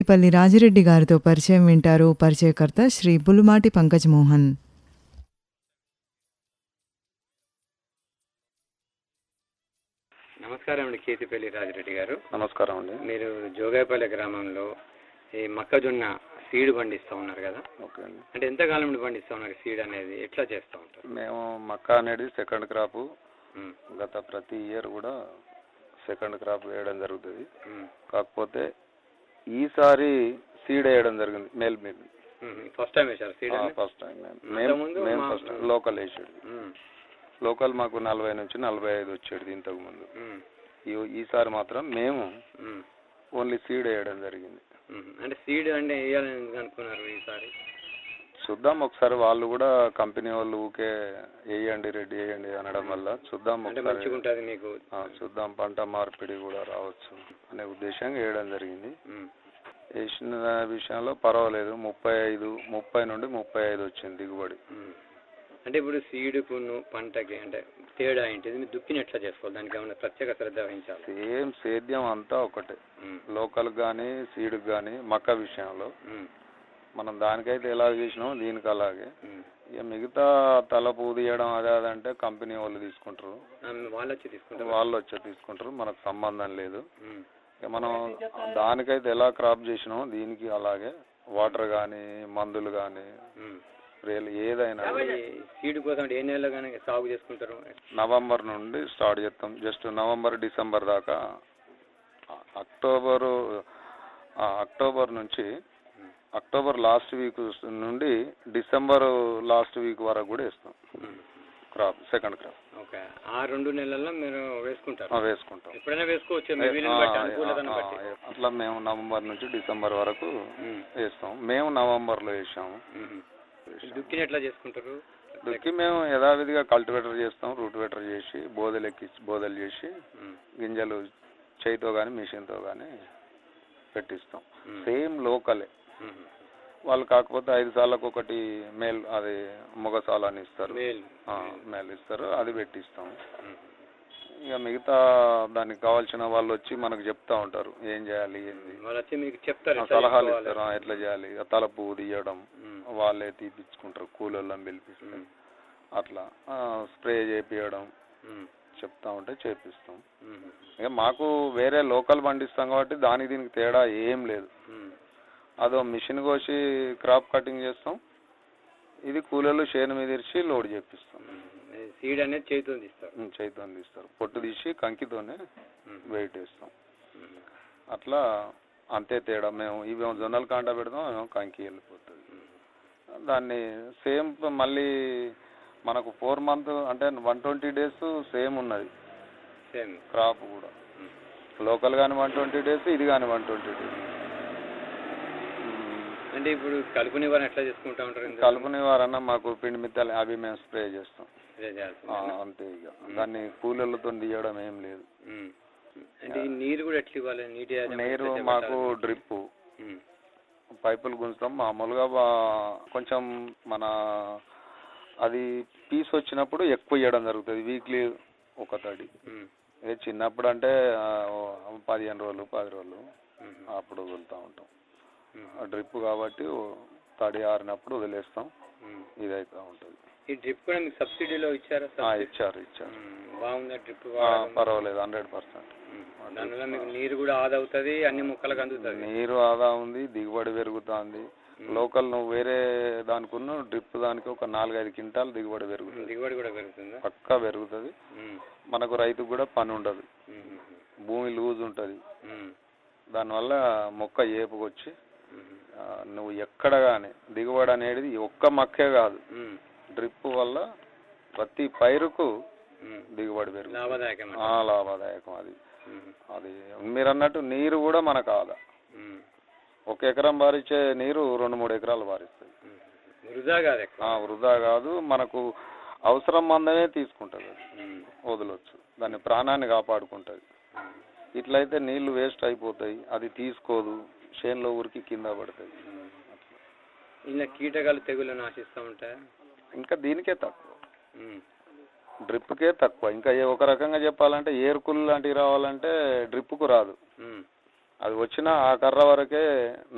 కేతిపల్లి రాజిరెడ్డి గారితో పరిచయం వింటారు పరిచయకర్త శ్రీ పులుమాటి పంకజ్ మోహన్ నమస్కారం అండి కేతిపల్లి రాజిరెడ్డి గారు నమస్కారం అండి మీరు జోగాయపల్లి గ్రామంలో ఈ మొక్కజొన్న సీడ్ పండిస్తూ ఉన్నారు కదా ఓకే అండి అంటే ఎంతకాలం నుండి పండిస్తూ ఉన్నారు సీడ్ అనేది ఎట్లా చేస్తూ ఉంటారు మేము మక్క అనేది సెకండ్ క్రాప్ ఉమ్, గత ప్రతి ఇయర్ కూడా సెకండ్ క్రాప్ వేయడం జరుగుతుంది ఉమ్, కాకపోతే ఈసారి సీడ్ వేయడం జరిగింది మేల్ మీద ఉమ్. ఫస్ట్ టైం వేశారు సీడ్ అనేది? ఫస్ట్ టైం మేము అంతకుముందు మేము మా- ఫస్ట్ లోకల్ వేసేది ఉమ్, లోకల్ మాకు నలభై నుంచి నలభై ఐదు వచ్చేది ఇంతకు ముందు ఉమ్, ఈ- ఈసారి మాత్రం మేము ఉమ్, ఓన్లీ సీడ్ వేయడం జరిగింది ఉమ్. అంటే సీడ్ అంటే వేయాలని ఎందుకు అనుకున్నారు ఈసారి చూద్దాం ఒకసారి వాళ్ళు కూడా కంపెనీ వాళ్ళు ఊకే వేయండి రెడీ వేయండి అనడం వల్ల చూద్దాం అంటే ఒకసారి మంచిగా ఉంటుంది మీకు ఆ, చూద్దాం పంట మార్పిడి కూడా రావచ్చు అనే ఉద్దేశంగా వేయడం జరిగింది ఉమ్, వేసిన విషయంలో పర్వాలేదు ముప్పై ఐదు ముప్పై నుండి ముప్పై ఐదు వచ్చింది దిగుబడి ఉమ్. అంటే ఇప్పుడు సీడుకు పంటకి అంటే తేడా ఏంటిది మీరు దుక్కిని ఎట్లా చేసుకోవాలి దానికి ఏమైనా ప్రత్యేక శ్రద్ధ వహించాలి సేమ్ సేద్యం అంతా ఒకటే ఉమ్, లోకల్ కానీ సీడ్కి కానీ మక్క విషయంలో ఉమ్, మనం దానికైతే ఎలా చేసినామో దీనికి అలాగే ఉమ్. ఇక మిగతా తలపు తీయడం అదే అదంటే కంపెనీ వాళ్ళు తీసుకుంటారు ఆ, వాళ్ళు వచ్చి తీసుకుంటారు వాళ్ళు వచ్చి తీసుకుంటారు మనకు సంబంధం లేదు ఉమ్, ఇక మనం దానికైతే ఎలా క్రాప్ చేసినామో దీనికి అలాగే వాటర్ కానీ మందులు కానీ ఉమ్. స్ప్రేలు ఏదైనా ఈ సీడ్ కోసం అంటే ఏ నెలలో కానీ సాగు చేసుకుంటారు నవంబర్ నుండి స్టార్ట్ చేస్తాం జస్ట్ నవంబర్ డిసెంబర్ దాకా అ- అక్టోబరు ఆ, అక్టోబర్ నుంచి అక్టోబర్ లాస్ట్ వీక్ నుండి డిసెంబర్ లాస్ట్ వీక్ వరకు కూడా వేస్తాం ఉమ్. క్రాప్ సెకండ్ క్రాప్ ఓకే ఆ రెండు నెలల్లో మీరు వేసుకుంటారు ఆ, వేసుకుంటాం ఎప్పుడైనా వేసుకోవచ్చు మీ వీలుని ఆ, బట్టి ఆ, అనుకూలతను ఆ, బట్టి అట్లా మేము నవంబర్ నుంచి డిసెంబర్ వరకు ఉమ్, వేస్తాం మేము నవంబర్లో వేసాము ఉమ్. దుక్కిని ఎట్లా చేసుకుంటారు దుక్కి మేము యథావిధిగా కల్టివేటర్ చేస్తాం రూటివేటర్ చేసి బోదెలు ఎక్కించి బోదెలు చేసి ఉమ్, గింజలు చేయితో కానీ మిషన్తో కానీ పెట్టిస్తాం ఉమ్, సేమ్ లోకలే ఉమ్. వాళ్ళు కాకపోతే ఐదు సార్లకు ఒకటి మేల్ అది మొగసాల అని ఇస్తారు మేల్ ఆ, మేల్ ఇస్తారు అది పెట్టిస్తాం ఉమ్, ఇక మిగతా దానికి కావాల్సిన వాళ్ళు వచ్చి మనకు చెప్తా ఉంటారు ఏం చేయాలి ఏంది వాళ్ళు వచ్చి మీకు చెప్తారు ఆ, ఎట్లా సలహాలు చేసుకోవాలి. ఇస్తారు ఆ, ఎట్లా చేయాలి ఇక తలపు తీయడం ఉమ్, వాళ్ళే తీపిచ్చుకుంటారు కూలోళ్ళని పిలిపిస్తారు ఉమ్, అట్లా స్ప్రే చేపియడం ఉమ్, చెప్తా ఉంటే చేపిస్తాం ఉమ్, ఇక మాకు వేరే లోకల్ పండిస్తాం కాబట్టి దానికి దీనికి తేడా ఏం లేదు ఉమ్. అదో మిషన్ కోసి క్రాప్ కటింగ్ చేస్తాం ఇది కూలీలు చేను మీద ఇరిచి లోడ్ చేపిస్తాం సీడ్ అనేది చేతితో తీస్తారు ఉమ్, చేతితో తీస్తారు పొట్టు తీసి కంకితోనే ఉమ్, వెయిట్ వేస్తాం ఉమ్, అట్లా అంతే తేడా మేము ఇవి జొన్నల కాంట పెడతాం ఏమో కంకి వెళ్ళిపోతుంది ఉమ్. దాన్ని సేమ్ మళ్ళీ మనకు ఫోర్ మంత్ అంటే వన్ ట్వంటీ డేస్ సేమ్ ఉన్నది సేమ్ క్రాప్ కూడా ఉమ్. లోకల్ కానీ వన్ ట్వంటీ డేస్ ఇది కానీ వన్ ట్వంటీ డేస్ అంటే ఇప్పుడు కలుపు నివారణ ఎట్లా చేసుకుంటా ఉంటారు ఇందులో? కలుపు నివారణ మాకు పిండి మిత్తాలు అవి మేము స్ప్రే చేస్తాం ఇదే ఆ, చేయాల్సిందేనా? అంతే ఇక దాన్ని కూలీలతో తీయడం ఏం లేదు ఉమ్. అంటే ఈ నీరు కూడా ఎట్లా ఇవ్వాలి నీటి యాజమాన్యం నీరు ఎట్లా మాకు చేపట్టాలి? డ్రిప్ ఉమ్, పైపులు గుంజుతాం మామూలుగా బా- కొంచెం మన అది పీస్ వచ్చినప్పుడు ఎక్కువ ఇవ్వడం జరుగుతుంది వీక్లీ ఒక తడి ఉమ్, ఏ చిన్నప్పుడు అంటే ఆ, ఓ పదిహేను రోజులు పది రోజులు ఉమ్, అప్పుడు వదులుతూ ఉంటాం ఉమ్, ఆ డ్రిప్ కాబట్టి ఓ తడి ఆరినప్పుడు వదిలేస్తాం ఉమ్. ఇదైతే ఉంటుంది ఈ డ్రిప్ కూడా మీకు సబ్సిడీలో ఇచ్చారా ఆ, సబ్సిడీ? ఇచ్చారు ఇచ్చారు ఉమ్, బాగుందా డ్రిప్ ఆ, పర్వాలేదు హండ్రెడ్ పర్సెంట్ దానివల్ల మీకు నీరు కూడా ఆదా అవుతుంది అన్ని మొక్కలకు అందుతుంది నీరు ఆదా ఉంది దిగుబడి పెరుగుతుంది లోకల్ నువ్వు వేరే దానికున్న డ్రిప్ దానికి ఒక నాలుగైదు క్వింటాల్ దిగుబడి పెరుగుతుంది దిగుబడి కూడా పెరుగుతుందా పక్కా పెరుగుతుంది ఉమ్, మనకు రైతుకు కూడా పని ఉండదు ఉమ్, భూమి లూజ్ ఉంటుంది ఉమ్, దానివల్ల మొక్క ఏపుకొచ్చి ఉమ్, ఆ, నువ్వు ఎక్కడ కానీ దిగుబడి అనేది ఒక్క మొక్కే కాదు ఉమ్, డ్రిప్ వల్ల ప్రతి పైరుకు ఉమ్. దిగుబడి పెరుగుతుంది లాభదాయకం ఆ, లాభదాయకం అది ఉమ్, అది మీరు అన్నట్టు నీరు కూడా మనకు ఆదా ఉమ్, ఒక ఎకరం బారిచ్చే నీరు రెండు మూడు ఎకరాలు బారిస్తుంది ఉమ్. వృధా కాదు ఎక్కువ ఆ, వృధా కాదు మనకు అవసరం మందమే తీసుకుంటుంది అది ఉమ్, వదలొచ్చు దాని ప్రాణాన్ని కాపాడుకుంటుంది ఉమ్, ఇట్లయితే నీళ్లు వేస్ట్ అయిపోతాయి అది తీసుకోదు చేనులో ఊరికి కింద పడుతుంది ఉమ్. ఇలా కీటకాలు తెగులను ఆశిస్తూ ఉంటాయా ఇంకా దీనికే తక్కువ ఉమ్, డ్రిప్కే తక్కువ ఇంకా ఏ- ఒక రకంగా చెప్పాలంటే ఏరుకులు లాంటివి రావాలంటే డ్రిప్కు రాదు ఉమ్. అది వచ్చినా ఆ కర్ర వరకే